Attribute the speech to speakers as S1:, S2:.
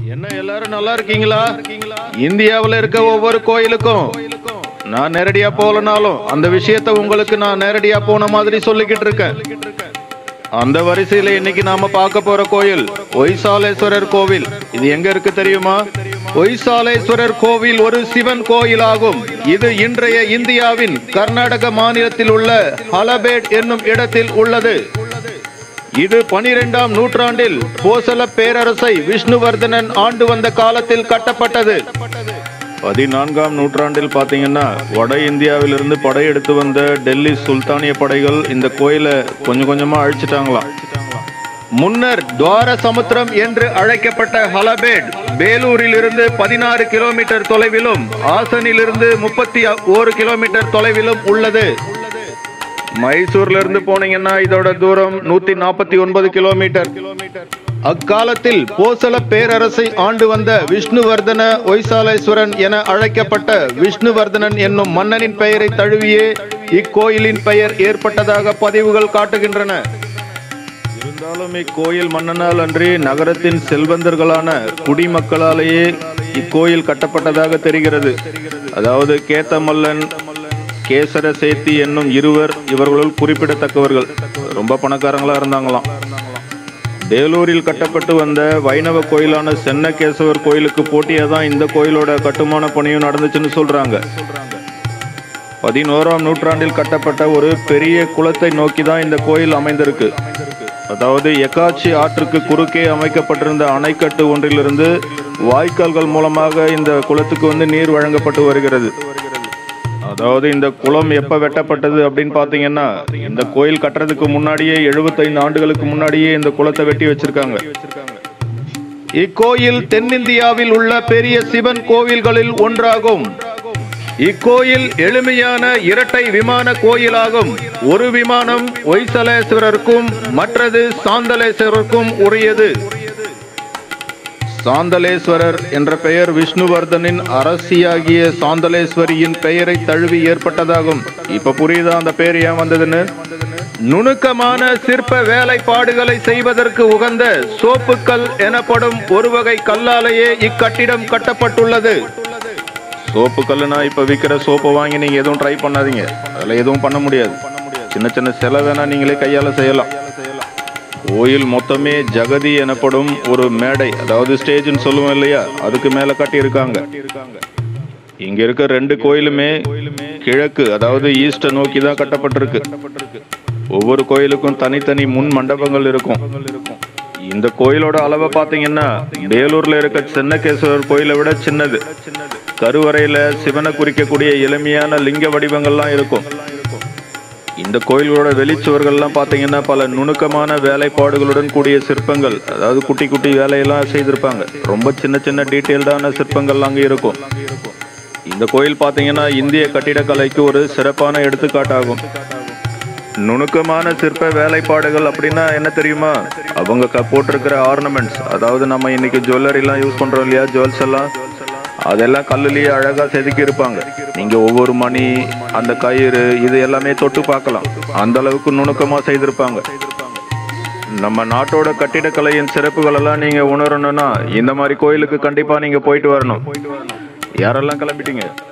S1: என்ன எல்லாரும் நல்லா இருக்கீங்களா இந்தியாவுல இருக்க ஒவ்வொரு கோயிலுக்கும் நான் நேரடியா போகலனாலும் அந்த விஷயத்தை உங்களுக்கு நான் நேரடியா போன மாதிரி சொல்லிக்கிட்டு இருக்கேன் அந்த வரிசையில இன்னைக்கு நாம பார்க்க போற கோயில் ஒய்சாலேஸ்வரர் கோவில் இது எங்க இருக்கு தெரியுமா ஒய்சாலேஸ்வரர் கோவில் ஒரு சிவன் கோயில் ஆகும் இது இன்றைய இந்தியாவின் கர்நாடக மாநிலத்தில் உள்ள ஹலபேட் என்னும் இடத்தில் உள்ளது இது பனிரெண்டாம் நூற்றாண்டில் போசல பேரரசை விஷ்ணுவர்தனன் ஆண்டு வந்த காலத்தில் கட்டப்பட்டது பதினான்காம் நூற்றாண்டில் பாத்தீங்கன்னா வட இந்தியாவிலிருந்து படையெடுத்து வந்த டெல்லி சுல்தானிய படைகள் இந்த கோயிலை கொஞ்சம் கொஞ்சமா அழிச்சிட்டாங்களாம் முன்னர் துவார சமுத்திரம் என்று அழைக்கப்பட்ட ஹலபேட் வேலூரில் இருந்து பதினாறு கிலோமீட்டர் தொலைவிலும் ஆசனிலிருந்து முப்பத்தி ஒரு கிலோமீட்டர் தொலைவிலும் உள்ளது மைசூர்ல இருந்து போனீங்கன்னா இதோட தூரம் நூத்தி நாற்பத்தி ஒன்பது கிலோமீட்டர் அக்காலத்தில் போசல பேரரசை ஆண்டு வந்த விஷ்ணுவர்தன ஒய்சாலேஸ்வரன் என அழைக்கப்பட்ட விஷ்ணுவர்தனன் என்னும் மன்னனின் பெயரை தழுவியே இக்கோயிலின் பெயர் ஏற்பட்டதாக பதிவுகள் காட்டுகின்றன இருந்தாலும் இக்கோயில் மன்னனால் அன்றி நகரத்தின் செல்வந்தர்களான குடிமக்களாலேயே இக்கோயில் கட்டப்பட்டதாக தெரிகிறது அதாவது கேத்தமல்லன் கேசர சேத்தி என்னும் இருவர் இவர்களுள் குறிப்பிடத்தக்கவர்கள் ரொம்ப பணக்காரங்களா இருந்தாங்களாம் வேலூரில் கட்டப்பட்டு வந்த வைணவ கோயிலான சென்னகேசவர் கோயிலுக்கு போட்டியா தான் இந்த கோயிலோட கட்டுமான பணியும் நடந்துச்சுன்னு சொல்றாங்க பதினோராம் நூற்றாண்டில் கட்டப்பட்ட ஒரு பெரிய குளத்தை நோக்கி தான் இந்த கோயில் அமைந்திருக்கு அதாவது எக்காச்சி ஆற்றுக்கு குறுக்கே அமைக்கப்பட்டிருந்த அணைக்கட்டு ஒன்றிலிருந்து வாய்க்கால்கள் மூலமாக இந்த குளத்துக்கு வந்து நீர் வழங்கப்பட்டு வருகிறது அதாவது இந்த குளம் எப்ப வெட்டப்பட்டது அப்படின்னு பாத்தீங்கன்னா இந்த கோயில் கட்டுறதுக்கு முன்னாடியே 75 ஆண்டுகளுக்கு முன்னாடியே இந்த குளத்தை வெட்டி வச்சிருக்காங்க இக்கோயில் தென்னிந்தியாவில் உள்ள பெரிய சிவன் கோவில்களில் ஒன்றாகும் இக்கோயில் எளிமையான இரட்டை விமான கோயிலாகும் ஒரு விமானம் ஒய்சலேஸ்வரருக்கும் மற்றது சாந்தலேஸ்வரருக்கும் உரியது சாந்தலேஸ்வரர் என்ற பெயர் விஷ்ணுவர்தனின் அரசியாகிய சாந்தலேஸ்வரியின் பெயரை தழுவி ஏற்பட்டதாகும் இப்ப புரியுதா அந்த பெயர் ஏன் வந்ததுன்னு நுணுக்கமான சிற்ப வேலைப்பாடுகளை செய்வதற்கு உகந்த சோப்புக்கல் எனப்படும் ஒரு வகை கல்லாலேயே இக்கட்டிடம் கட்டப்பட்டுள்ளது சோப்பு கல்லுனா இப்ப விற்கிற சோப்பை வாங்கி நீங்க எதுவும் ட்ரை பண்ணாதீங்க அதுல எதுவும் பண்ண முடியாது சின்ன சின்ன சிலை வேணா நீங்களே கையால செய்யலாம் கோயில் மொத்தமே ஜகதி எனப்படும் ஒரு மேடை அதாவது ஸ்டேஜ்னு சொல்லுவோம் இல்லையா அதுக்கு மேல கட்டி இருக்காங்க இங்க இருக்க ரெண்டு கோயிலுமே கிழக்கு அதாவது ஈஸ்ட நோக்கி தான் கட்டப்பட்டிருக்கு ஒவ்வொரு கோயிலுக்கும் தனித்தனி முன் மண்டபங்கள் இருக்கும் இந்த கோயிலோட அளவை பாத்தீங்கன்னா வேலூர்ல இருக்க சென்னகேஸ்வரர் கோயிலை விட சின்னது கருவறையில சிவனை குறிக்கக்கூடிய எளிமையான லிங்க வடிவங்கள்லாம் இருக்கும் இந்த கோயிலோட வெளிச்சுவர்கள்லாம் பார்த்தீங்கன்னா பல நுணுக்கமான வேலைப்பாடுகளுடன் கூடிய சிற்பங்கள் அதாவது குட்டி குட்டி வேலையெல்லாம் செய்திருப்பாங்க ரொம்ப சின்ன சின்ன டீட்டெயில்டான சிற்பங்கள்லாம் அங்கே இருக்கும் இந்த கோயில் பார்த்தீங்கன்னா இந்திய கட்டிடக்கலைக்கு ஒரு சிறப்பான எடுத்துக்காட்டாகும் நுணுக்கமான சிற்ப வேலைப்பாடுகள் அப்படின்னா என்ன தெரியுமா அவங்க க- போட்டிருக்கிற ஆர்னமெண்ட்ஸ் அதாவது நம்ம இன்னைக்கு ஜுவல்லரிலாம் யூஸ் பண்றோம் இல்லையா ஜுவல்ஸ் எல்லாம் அதெல்லாம் கல்லுலயே அழகா செதுக்கி இருப்பாங்க நீங்க ஒவ்வொரு மணி அந்த கயிறு இது எல்லாமே தொட்டு பார்க்கலாம் அந்த அளவுக்கு நுணுக்கமா செய்திருப்பாங்க நம்ம நாட்டோட கட்டிடக்கலையின் சிறப்புகள் எல்லாம் நீங்க உணரணும்னா இந்த மாதிரி கோயிலுக்கு கண்டிப்பா நீங்க போயிட்டு வரணும் யாரெல்லாம் கிளம்பிட்டீங்க